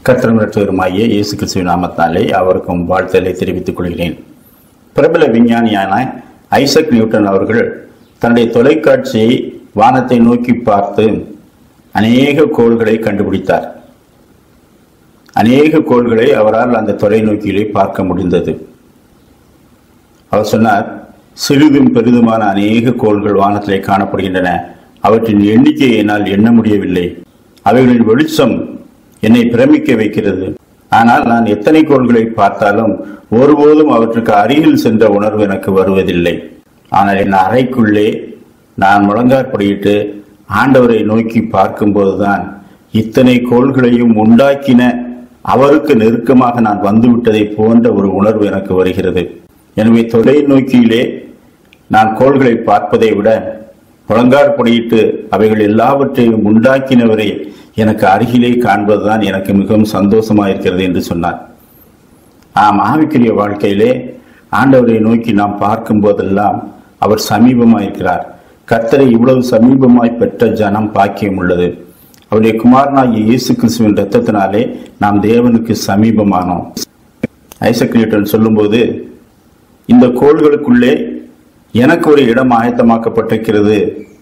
கத்திரமிரட்டுவருமாகிய இயேசு கிறிஸ்துவின் நாமத்தாலே அவருக்கும் வாழ்த்தலை தெரிவித்துக் கொள்கிறேன் பிரபல விஞ்ஞானியான ஐசக் நியூட்டன் அவர்கள் தன்னுடைய தொலைக்காட்சியை வானத்தை நோக்கி பார்த்து அநேக கோள்களை கண்டுபிடித்தார் அநேக கோள்களை அவரால் அந்த தொலைநோக்கியிலே பார்க்க முடிந்தது அவர் சொன்னார் சிறிதும் பெரிதுமான அநேக கோள்கள் வானத்திலே காணப்படுகின்றன அவற்றின் எண்ணிக்கையை என்னால் எண்ண முடியவில்லை அவைகளின் வெளிச்சம் என்னை பிரமிக்க வைக்கிறது ஆனால் நான் எத்தனை கோள்களை பார்த்தாலும் ஒருபோதும் அவற்றுக்கு அருகில் சென்ற உணர்வு எனக்கு வருவதில்லை ஆனால் என் அறைக்குள்ளே நான் முழங்காற்படியிட்டு ஆண்டவரை நோக்கி பார்க்கும்போதுதான் இத்தனை கோள்களையும் உண்டாக்கின அவருக்கு நெருக்கமாக நான் வந்துவிட்டதை போன்ற ஒரு உணர்வு எனக்கு வருகிறது எனவே தொலைநோக்கியிலே நான் கோள்களை பார்ப்பதை விட முழங்காற்படியிட்டு அவைகள் எல்லாவற்றையும் உண்டாக்கினவரை எனக்கு அருகிலே காண்பதுதான் எனக்கு மிகவும் சந்தோஷமா இருக்கிறது என்று சொன்னார் ஆம் ஆவிக்குரிய வாழ்க்கையிலே ஆண்டவரை நோக்கி நாம் பார்க்கும் போதெல்லாம் அவர் சமீபமாய் இருக்கிறார் கர்த்தரை இவ்வளவு சமீபமாய் பெற்ற ஜனம் பாக்கியம் உள்ளது அவருடைய குமாரனாகிய இயேசு கிறிஸ்துவின் ரத்தத்தினாலே நாம் தேவனுக்கு சமீபமானோம் ஐசக் நியூட்டன் சொல்லும்போது இந்த கோள்களுக்குள்ளே எனக்கு ஒரு இடம் ஆயத்தமாக்கப்பட்டிருக்கிறது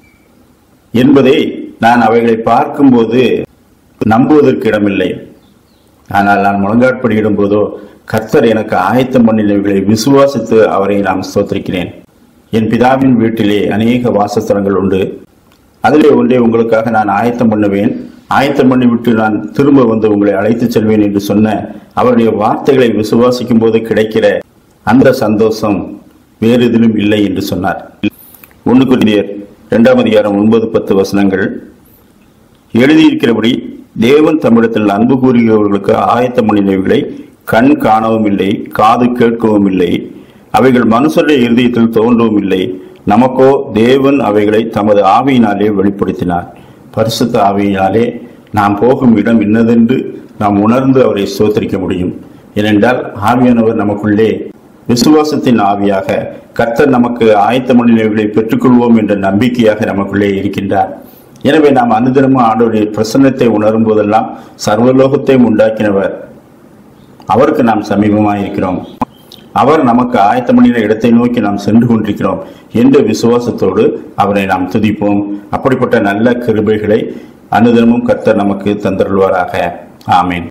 என்பதை நான் அவைகளை பார்க்கும்போது நம்புவதற்கு இடமில்லை ஆனால் நான் முழங்காட்படியிடும் போதோ கர்த்தர் எனக்கு ஆயத்தம் பண்ணினவைகளை விசுவாசித்து அவரை நான் ஸ்தோத்திரிக்கிறேன் என் பிதாவின் வீட்டிலே அநேக வாசஸ்தலங்கள் உண்டு அதிலே ஒன்றே உங்களுக்காக நான் ஆயத்தம் பண்ணுவேன் ஆயத்தம் பண்ணிவிட்டு நான் திரும்ப வந்து உங்களை அழைத்துச் செல்வேன் என்று சொன்ன அவருடைய வார்த்தைகளை விசுவாசிக்கும் போது கிடைக்கிற அந்த சந்தோஷம் வேறு எதிலும் இல்லை என்று சொன்னார் ஒன்று குருந்தியர் இரண்டாம் அதிகாரம் ஒன்பது பத்து வசனங்கள் எழுதியிருக்கிறபடி தேவன் தமிழத்தில் அன்பு கூறுகிறவர்களுக்கு ஆயத்தம் பண்ணினவைகளை கண் காணவும் இல்லை காது கேட்கவும் இல்லை அவைகள் மனுஷருடைய இருதயத்தில் தோன்றவும் இல்லை நமக்கோ தேவன் அவைகளை தமது ஆவியினாலே வெளிப்படுத்தினார் பரிசுத்த ஆவியினாலே நாம் போகும் இடம் இன்னதென்று நாம் உணர்ந்து அவரை சோத்தரிக்க முடியும் ஏனென்றால் ஆவியானவர் நமக்குள்ளே விசுவாசத்தின் ஆவியாக கர்த்தர் நமக்கு ஆயத்த மணிகளை பெற்றுக்கொள்வோம் என்ற நம்பிக்கையாக நமக்குள்ளே இருக்கின்றார் எனவே நாம் அனுதினமும் ஆண்டவருடைய பிரசன்னத்தை உணரும் போதெல்லாம் சர்வலோகத்தையும் உண்டாக்கினவர் அவருக்கு நாம் சமீபமாக இருக்கிறோம் அவர் நமக்கு ஆயத்த பண்ணின இடத்தை நோக்கி நாம் சென்று கொண்டிருக்கிறோம் என்ற விசுவாசத்தோடு அவரை நாம் துதிப்போம் அப்படிப்பட்ட நல்ல கிருபைகளை அனுதினமும் கர்த்தர் நமக்கு தந்தருள்வாராக ஆமேன்